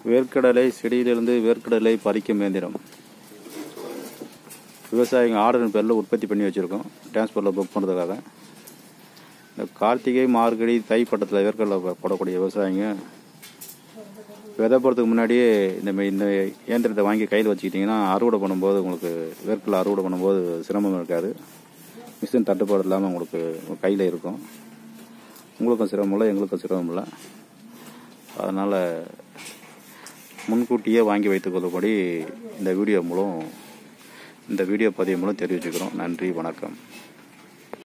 வேர்க்கடலை செடியிலிருந்து வேர்க்கடலை பறிக்கும் இயந்திரம் விவசாயிங்க ஆர்டர் பேரில் உற்பத்தி பண்ணி வச்சுருக்கோம் டிரான்ஸ்போர்ட்டில் புக் பண்ணுறதுக்காக இந்த கார்த்திகை மார்கழி தை பட்டத்தில் வேர்க்கடலை ப- போடக்கூடிய விவசாயிங்க விதை போகிறதுக்கு முன்னாடியே இந்த மே- இந்த இயந்திரத்தை வாங்கி கையில் வச்சுக்கிட்டிங்கன்னா அறுவடை பண்ணும்போது உங்களுக்கு வேர்க்கடலை அறுவடை பண்ணும்போது சிரமம் இருக்காது மிஷின் தட்டுப்பாடு இல்லாமல் உங்களுக்கு கையில் இருக்கும் உங்களுக்கும் சிரமம் இல்லை எங்களுக்கும் சிரமம் இல்லை அதனால் முன்கூட்டியே வாங்கி வைத்துக்கொள்ளும்படி இந்த வீடியோ மூலம் இந்த வீடியோ பதிவு மூலம் தெரிவிச்சுக்கிறோம் நன்றி வணக்கம்